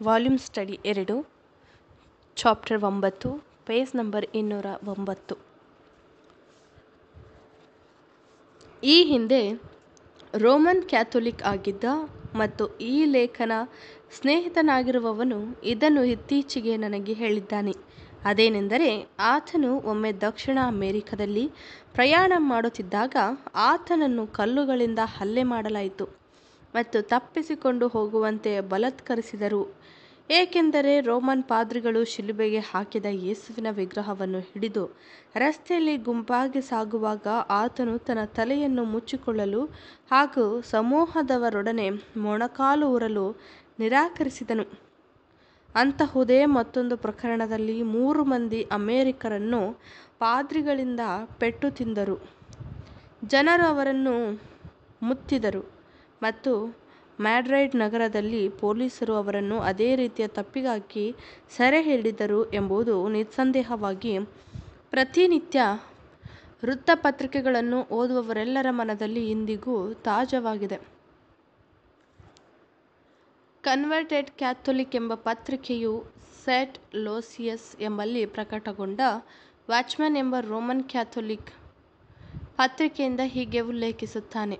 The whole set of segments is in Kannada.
ವಾಲ್ಯೂಮ್ ಸ್ಟಡಿ ಎರಡು ಚಾಪ್ಟರ್ ಒಂಬತ್ತು ಪೇಜ್ ನಂಬರ್ ಇನ್ನೂರ ಒಂಬತ್ತು ಈ ಹಿಂದೆ ರೋಮನ್ ಕ್ಯಾಥೋಲಿಕ್ ಆಗಿದ್ದ ಮತ್ತು ಈ ಲೇಖನ ಸ್ನೇಹಿತನಾಗಿರುವವನು ಇದನ್ನು ಇತ್ತೀಚೆಗೆ ನನಗೆ ಹೇಳಿದ್ದಾನೆ ಅದೇನೆಂದರೆ ಆತನು ಒಮ್ಮೆ ದಕ್ಷಿಣ ಅಮೆರಿಕದಲ್ಲಿ ಪ್ರಯಾಣ ಮಾಡುತ್ತಿದ್ದಾಗ ಆತನನ್ನು ಕಲ್ಲುಗಳಿಂದ ಹಲ್ಲೆ ಮಾಡಲಾಯಿತು ಮತ್ತು ತಪ್ಪಿಸಿಕೊಂಡು ಹೋಗುವಂತೆ ಬಲಾತ್ಕರಿಸಿದರು ಏಕೆಂದರೆ ರೋಮನ್ ಪಾದ್ರಿಗಳು ಶಿಲುಬೆಗೆ ಹಾಕಿದ ಯೇಸುವಿನ ವಿಗ್ರಹವನ್ನು ಹಿಡಿದು ರಸ್ತೆಯಲ್ಲಿ ಗುಂಪಾಗಿ ಸಾಗುವಾಗ ಆತನು ತನ್ನ ತಲೆಯನ್ನು ಮುಚ್ಚಿಕೊಳ್ಳಲು ಹಾಗೂ ಸಮೂಹದವರೊಡನೆ ಮೊಣಕಾಲು ಊರಲು ನಿರಾಕರಿಸಿದನು ಅಂತಹುದೇ ಮತ್ತೊಂದು ಪ್ರಕರಣದಲ್ಲಿ ಮೂರು ಮಂದಿ ಅಮೆರಿಕನ್ನರು ಪಾದ್ರಿಗಳಿಂದ ಪೆಟ್ಟು ತಿಂದರು ಜನರು ಅವರನ್ನು ಮುತ್ತಿದರು ಮತ್ತು ಮ್ಯಾಡ್ರಿಡ್ ನಗರದಲ್ಲಿ ಪೊಲೀಸರು ಅವರನ್ನು ಅದೇ ರೀತಿಯ ತಪ್ಪಿಗಾಗಿ ಸೆರೆ ಹಿಡಿದರು ಎಂಬುದು ನಿಸ್ಸಂದೇಹವಾಗಿ ಪ್ರತಿನಿತ್ಯ ವೃತ್ತಪತ್ರಿಕೆಗಳನ್ನು ಓದುವವರೆಲ್ಲರ ಮನದಲ್ಲಿ ಇಂದಿಗೂ ತಾಜಾವಾಗಿದೆ ಕನ್ವರ್ಟೆಡ್ ಕ್ಯಾಥೋಲಿಕ್ ಎಂಬ ಪತ್ರಿಕೆಯು ಸೇಂಟ್ ಲೋಸಿಯಸ್ ಎಂಬಲ್ಲಿ ಪ್ರಕಟಗೊಂಡ ವಾಚ್ಮನ್ ಎಂಬ ರೋಮನ್ ಕ್ಯಾಥೋಲಿಕ್ ಪತ್ರಿಕೆಯಿಂದ ಹೀಗೆ ಉಲ್ಲೇಖಿಸುತ್ತಾನೆ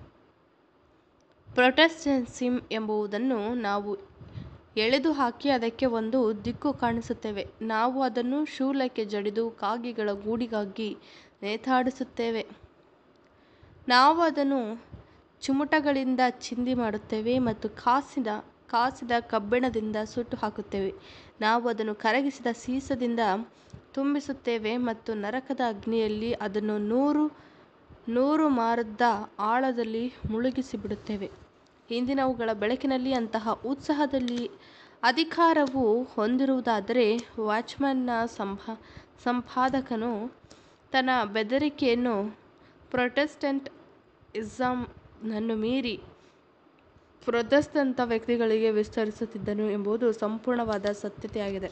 ಪ್ರೊಟೆಸ್ಟೆನ್ಸಿಮ್ ಎಂಬುದನ್ನು ನಾವು ಎಳೆದು ಹಾಕಿ ಅದಕ್ಕೆ ಒಂದು ದಿಕ್ಕು ಕಾಣಿಸುತ್ತೇವೆ ನಾವು ಅದನ್ನು ಶೂಲಕ್ಕೆ ಜಡಿದು ಕಾಗೆಗಳ ಗೂಡಿಗಾಗಿ ನೇತಾಡಿಸುತ್ತೇವೆ ನಾವು ಅದನ್ನು ಚಿಮುಟಗಳಿಂದ ಚಿಂದಿ ಮಾಡುತ್ತೇವೆ ಮತ್ತು ಕಾಸಿದ ಕಾಸಿದ ಕಬ್ಬಿಣದಿಂದ ಸುಟ್ಟು ಹಾಕುತ್ತೇವೆ ನಾವು ಅದನ್ನು ಕರಗಿಸಿದ ಸೀಸದಿಂದ ತುಂಬಿಸುತ್ತೇವೆ ಮತ್ತು ನರಕದ ಅಗ್ನಿಯಲ್ಲಿ ಅದನ್ನು ನೂರು ನೂರು ಮಾರುದ್ದ ಆಳದಲ್ಲಿ ಮುಳುಗಿಸಿಬಿಡುತ್ತೇವೆ ಹಿಂದಿನವುಗಳ ಬೆಳಕಿನಲ್ಲಿ ಅಂತಹ ಉತ್ಸಾಹದಲ್ಲಿ ಅಧಿಕಾರವು ಹೊಂದಿರುವುದಾದರೆ ವಾಚ್ಮನ್ನ ಸಂಪಾ ಸಂಪಾದಕನು ತನ್ನ ಬೆದರಿಕೆಯನ್ನು ಪ್ರೊಟೆಸ್ಟೆಂಟ್ ಇಸಮ್ನನ್ನು ಮೀರಿ ಪ್ರೊಟೆಸ್ಟಂತ ವ್ಯಕ್ತಿಗಳಿಗೆ ವಿಸ್ತರಿಸುತ್ತಿದ್ದನು ಎಂಬುದು ಸಂಪೂರ್ಣವಾದ ಸತ್ಯತೆಯಾಗಿದೆ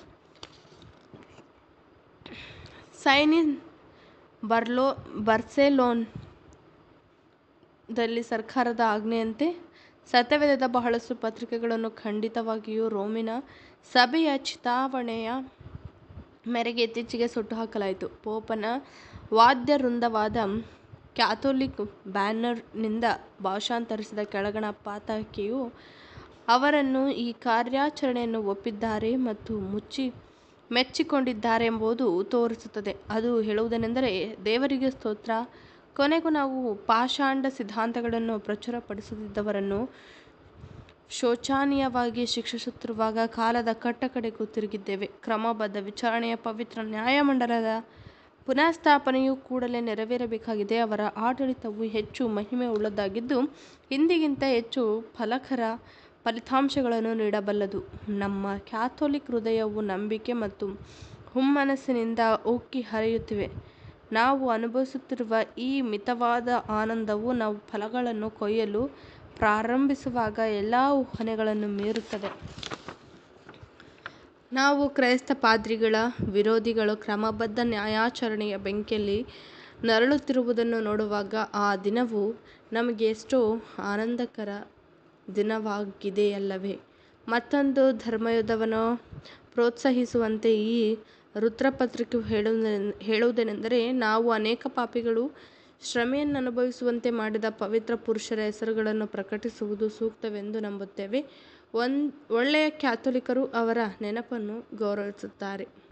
ಸೈನಿನ್ ಬರ್ಲೋ ಬರ್ಸೆಲೋನ್ ದಲ್ಲಿ ಸರ್ಕಾರದ ಆಜ್ಞೆಯಂತೆ ಸತ್ಯವೇದದ ಬಹಳಷ್ಟು ಪತ್ರಿಕೆಗಳನ್ನು ಖಂಡಿತವಾಗಿಯೂ ರೋಮಿನ ಸಭೆಯ ಚಿತಾವಣೆಯ ಮೇರೆಗೆ ಇತ್ತೀಚೆಗೆ ಸುಟ್ಟುಹಾಕಲಾಯಿತು ಪೋಪನ ವಾದ್ಯವೃಂದವಾದ ಕ್ಯಾಥೋಲಿಕ್ ಬ್ಯಾನರ್ನಿಂದ ಭಾಷಾಂತರಿಸಿದ ಕೆಳಗಣ ಪತಾಕೆಯು ಅವರನ್ನು ಈ ಕಾರ್ಯಾಚರಣೆಯನ್ನು ಒಪ್ಪಿದ್ದಾರೆ ಮತ್ತು ಮುಚ್ಚಿ ಮೆಚ್ಚಿಕೊಂಡಿದ್ದಾರೆ ಎಂಬುದು ತೋರಿಸುತ್ತದೆ ಅದು ಹೇಳುವುದೇನೆಂದರೆ ದೇವರಿಗೆ ಸ್ತೋತ್ರ ಕೊನೆಗೂ ನಾವು ಪಾಷಾಂಡ ಸಿದ್ಧಾಂತಗಳನ್ನು ಪ್ರಚುರಪಡಿಸುತ್ತಿದ್ದವರನ್ನು ಶೋಚನೀಯವಾಗಿ ಶಿಕ್ಷಿಸುತ್ತಿರುವಾಗ ಕಾಲದ ಕಟ್ಟಕಡೆಗೂ ತಿರುಗಿದ್ದೇವೆ ಕ್ರಮಬದ್ಧ ವಿಚಾರಣೆಯ ಪವಿತ್ರ ನ್ಯಾಯಮಂಡಲದ ಪುನಃಸ್ಥಾಪನೆಯು ಕೂಡಲೇ ನೆರವೇರಬೇಕಾಗಿದೆ ಅವರ ಆಡಳಿತವು ಹೆಚ್ಚು ಮಹಿಮೆ ಉಳ್ಳದ್ದಾಗಿದ್ದು ಇಂದಿಗಿಂತ ಹೆಚ್ಚು ಫಲಕರ ಫಲಿತಾಂಶಗಳನ್ನು ನೀಡಬಲ್ಲದು ನಮ್ಮ ಕ್ಯಾಥೋಲಿಕ್ ಹೃದಯವು ನಂಬಿಕೆ ಮತ್ತು ಹುಮ್ಮನಸ್ಸಿನಿಂದ ಉಕ್ಕಿ ಹರಿಯುತ್ತಿವೆ ನಾವು ಅನುಭವಿಸುತ್ತಿರುವ ಈ ಮಿತವಾದ ಆನಂದವು ನಾವು ಫಲಗಳನ್ನು ಕೊಯ್ಯಲು ಪ್ರಾರಂಭಿಸುವಾಗ ಎಲ್ಲ ಊಹೆಗಳನ್ನು ಮೀರುತ್ತದೆ ನಾವು ಕ್ರೈಸ್ತ ಪಾದ್ರಿಗಳ ವಿರೋಧಿಗಳು ಕ್ರಮಬದ್ಧ ನ್ಯಾಯಾಚರಣೆಯ ಬೆಂಕಿಯಲ್ಲಿ ನರಳುತ್ತಿರುವುದನ್ನು ನೋಡುವಾಗ ಆ ದಿನವು ನಮಗೆ ಎಷ್ಟೋ ಆನಂದಕರ ದಿನವಾಗಿದೆಯಲ್ಲವೇ ಮತ್ತೊಂದು ಧರ್ಮಯುದ್ಧವನ್ನು ಪ್ರೋತ್ಸಾಹಿಸುವಂತೆ ಈ ವೃತ್ತಪತ್ರಿಕೆಯು ಹೇಳುವುದೇನೆಂದರೆ ನಾವು ಅನೇಕ ಪಾಪಿಗಳು ಶ್ರಮೆಯನ್ನು ಅನುಭವಿಸುವಂತೆ ಮಾಡಿದ ಪವಿತ್ರ ಪುರುಷರ ಹೆಸರುಗಳನ್ನು ಪ್ರಕಟಿಸುವುದು ಸೂಕ್ತವೆಂದು ನಂಬುತ್ತೇವೆ ಒನ್ ಒಳ್ಳೆಯ ಕ್ಯಾಥೋಲಿಕರು ಅವರ ನೆನಪನ್ನು ಗೌರವಿಸುತ್ತಾರೆ